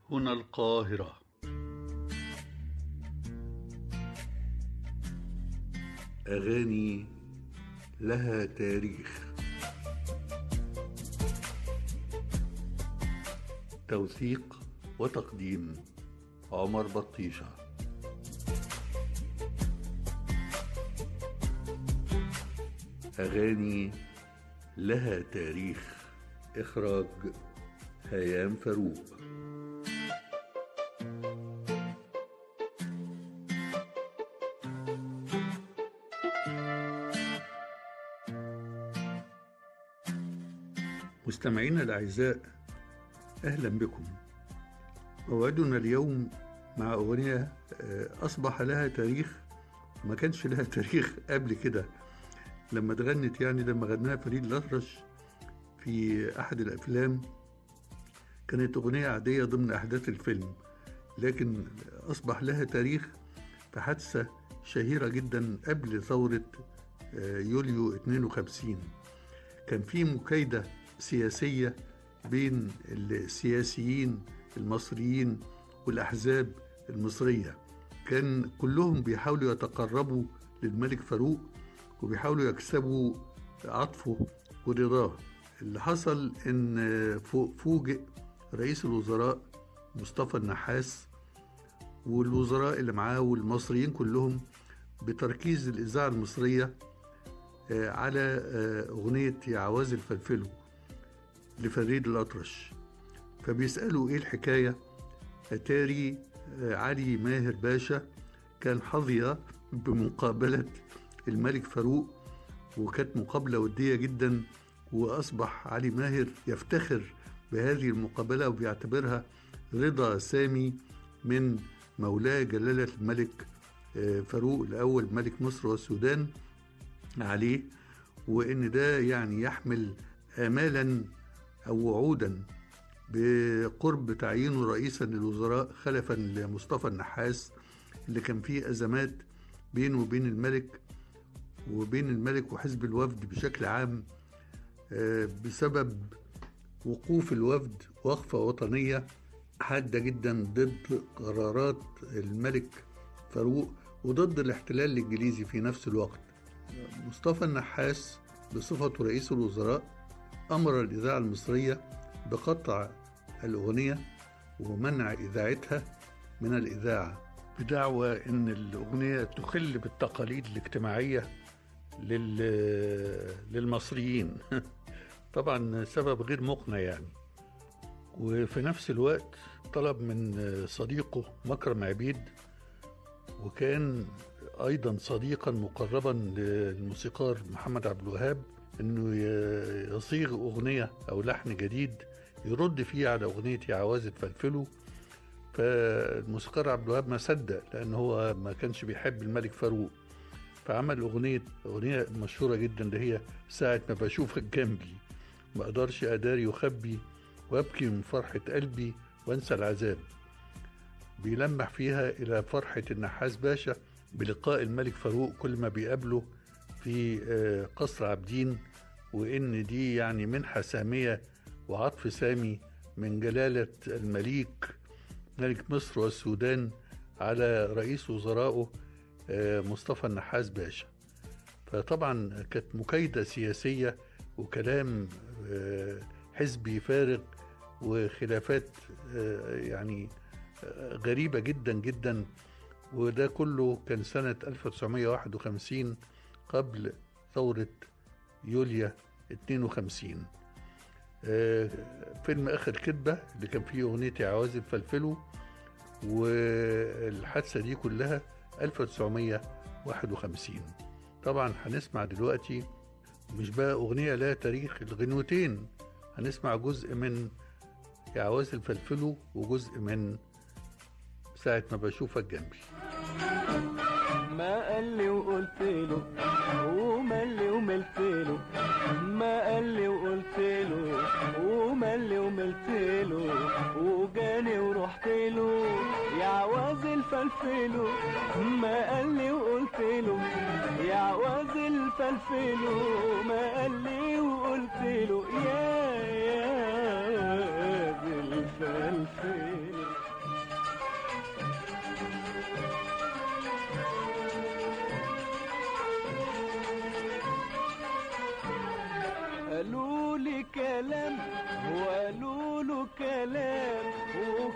هنا القاهرة أغاني لها تاريخ توثيق وتقديم عمر بطيشة أغاني لها تاريخ إخراج هيام فاروق مستمعينا الأعزاء أهلا بكم موعدنا اليوم مع أغنية أصبح لها تاريخ ما كانش لها تاريخ قبل كده لما اتغنت يعني لما غناها فريد الأطرش في أحد الأفلام كانت أغنية عادية ضمن أحداث الفيلم لكن أصبح لها تاريخ في حادثة شهيرة جدا قبل ثورة يوليو 52 كان في مكايدة سياسية بين السياسيين المصريين والأحزاب المصرية كان كلهم بيحاولوا يتقربوا للملك فاروق وبيحاولوا يكسبوا عطفه ورضاه اللي حصل ان فوجئ رئيس الوزراء مصطفى النحاس والوزراء اللي معاه والمصريين كلهم بتركيز الإذاعة المصرية على أغنية يا عواز الفلفلو لفريد الأطرش فبيسألوا إيه الحكاية أتاري علي ماهر باشا كان حظي بمقابلة الملك فاروق وكانت مقابلة ودية جدا وأصبح علي ماهر يفتخر بهذه المقابلة وبيعتبرها رضا سامي من مولاه جلالة الملك فاروق الأول ملك مصر والسودان عليه وإن ده يعني يحمل آمالا أو وعودا بقرب تعيينه رئيسا للوزراء خلفا لمصطفى النحاس اللي كان فيه أزمات بينه وبين الملك وبين الملك وحزب الوفد بشكل عام بسبب وقوف الوفد وقفة وطنية حادة جدا ضد قرارات الملك فاروق وضد الاحتلال الإنجليزي في نفس الوقت مصطفى النحاس بصفته رئيس الوزراء أمر الإذاعة المصرية بقطع الأغنية ومنع إذاعتها من الإذاعة بدعوى أن الأغنية تخل بالتقاليد الاجتماعية لل... للمصريين طبعا سبب غير مقنع يعني وفي نفس الوقت طلب من صديقه مكرم عبيد وكان ايضا صديقا مقربا للموسيقار محمد عبد الوهاب انه يصيغ اغنيه او لحن جديد يرد فيه على اغنيه يا عوازة فلفلو فالموسيقار عبد الوهاب ما صدق لان هو ما كانش بيحب الملك فاروق فعمل اغنيه اغنيه مشهوره جدا اللي هي ساعه ما بشوفك جنبي ما اقدرش اداري وخبي وابكي من فرحه قلبي وانسى العذاب بيلمح فيها الى فرحه النحاس باشا بلقاء الملك فاروق كل ما بيقابله في قصر عابدين وان دي يعني منحه ساميه وعطف سامي من جلاله المليك ملك مصر والسودان على رئيس وزرائه مصطفى النحاس باشا فطبعا كانت مكايدة سياسية وكلام حزبي فارغ وخلافات يعني غريبة جدا جدا وده كله كان سنة 1951 قبل ثورة يوليا 52 فيلم آخر كدبة اللي كان فيه أغنية عوازل فلفلو والحادثة دي كلها 1951 طبعا هنسمع دلوقتي مش بقى أغنية لها تاريخ الغنوتين هنسمع جزء من يا عواز الفلفلو وجزء من ساعة ما بشوفك جنبي ما قال لي وقلت له ومال لي وملت له ما قال لي وقلت له ومال لي وملت له وجاني ورحت له يا عواز الفلفلو ما قال لي وقلت له يا عواز الفلفلو ما قال لي وقلت له يا يا ذي الفلفلو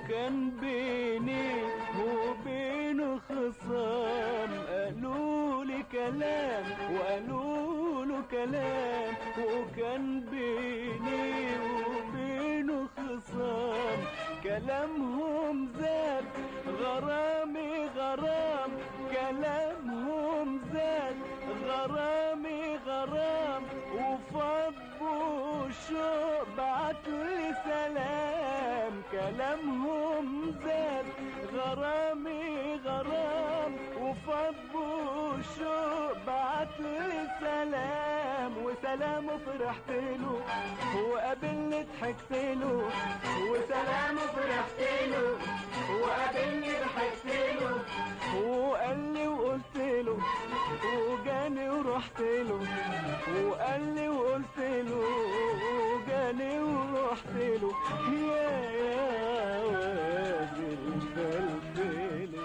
وكان بيني وبينه خصام قالوا لي كلام وقالوا له كلام وكان بيني وبينه خصام كلامهم زاد غرامي غرام كلامهم زاد غرامي غرام وفضوا شوق بعت لي سلام كلامهم زاد غرامي غرام وفضوا شوق بعت لي سلام وسلامه فرحت له وقابلني ضحكت له وسلامه فرحت له وقابلني ضحكت له وقال لي وقلت له وجاني ورحت له وقال لي وقلت له وجاني ورحت له يا يا وادي الفلفل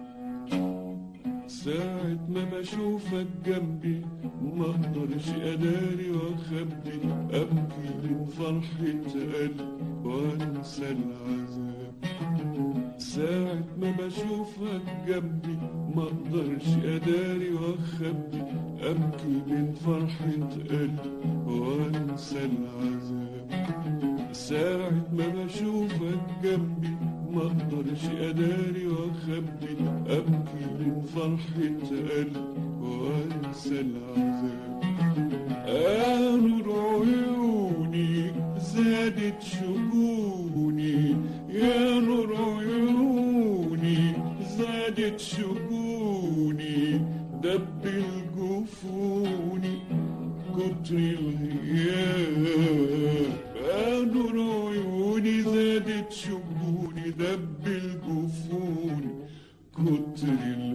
ساعة ما بشوفك جنبي ما اقدرش اداري واخبي ابكي من فرحة قلبي وانسى العذاب ساعة ما بشوفك جنبي ما اقدرش اداري واخبي ابكي من فرحة قلبي وانسى العذاب ساعة ما بشوفك جنبي ما اقدرش اداري واخبي ابكي من فرحة قلبي وانسى العذاب آه نور عيوني زادت شجوني يا نور عيوني زادت شجوني دب الجفوني كتر الغياب آه نور عيوني زادت شجوني دب الجفوني كتر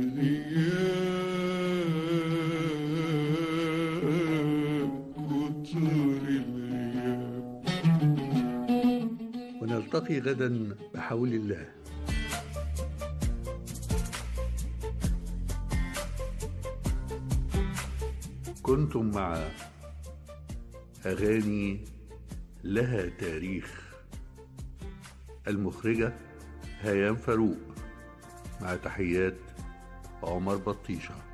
الغياب كتر الغياب ونلتقي غدا بحول الله كنتم مع أغاني لها تاريخ المخرجة هيام فاروق مع تحيات عمر بطيشه